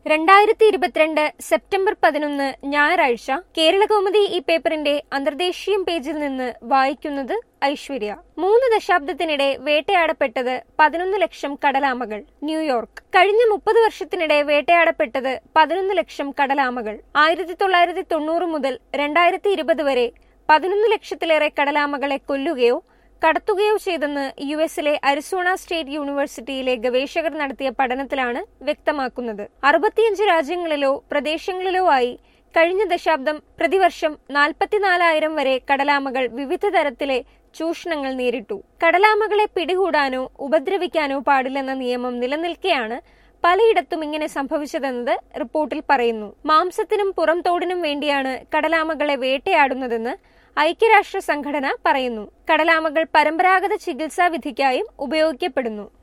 രണ്ടായിരത്തി ഇരുപത്തിരണ്ട് സെപ്റ്റംബർ പതിനൊന്ന് ഞായറാഴ്ച കേരളകൗമുദി ഈ പേപ്പറിന്റെ അന്തർദേശീയം പേജിൽ നിന്ന് വായിക്കുന്നത് ഐശ്വര്യ മൂന്ന് ദശാബ്ദത്തിനിടെ വേട്ടയാടപ്പെട്ടത് പതിനൊന്ന് ലക്ഷം കടലാമകൾ ന്യൂയോർക്ക് കഴിഞ്ഞ മുപ്പത് വർഷത്തിനിടെ വേട്ടയാടപ്പെട്ടത് പതിനൊന്ന് ലക്ഷം കടലാമകൾ ആയിരത്തി തൊള്ളായിരത്തി തൊണ്ണൂറ് മുതൽ രണ്ടായിരത്തി ഇരുപത് വരെ പതിനൊന്ന് ലക്ഷത്തിലേറെ കടലാമകളെ കൊല്ലുകയോ കടത്തുകയോ ചെയ്തെന്ന് യു എസിലെ അരിസോണ സ്റ്റേറ്റ് യൂണിവേഴ്സിറ്റിയിലെ ഗവേഷകർ നടത്തിയ പഠനത്തിലാണ് വ്യക്തമാക്കുന്നത് അറുപത്തിയഞ്ച് രാജ്യങ്ങളിലോ പ്രദേശങ്ങളിലോ ആയി കഴിഞ്ഞ ദശാബ്ദം പ്രതിവർഷം നാൽപ്പത്തിനാലായിരം വരെ കടലാമകൾ വിവിധ തരത്തിലെ ചൂഷണങ്ങൾ നേരിട്ടു കടലാമകളെ പിടികൂടാനോ ഉപദ്രവിക്കാനോ പാടില്ലെന്ന നിയമം നിലനിൽക്കെയാണ് പലയിടത്തും ഇങ്ങനെ സംഭവിച്ചതെന്നത് റിപ്പോർട്ടിൽ പറയുന്നു മാംസത്തിനും പുറംതോടിനും വേണ്ടിയാണ് കടലാമകളെ വേട്ടയാടുന്നതെന്ന് ഐക്യരാഷ്ട്ര സംഘടന പറയുന്നു കടലാമകൾ പരമ്പരാഗത ചികിത്സാ വിധിക്കായും ഉപയോഗിക്കപ്പെടുന്നു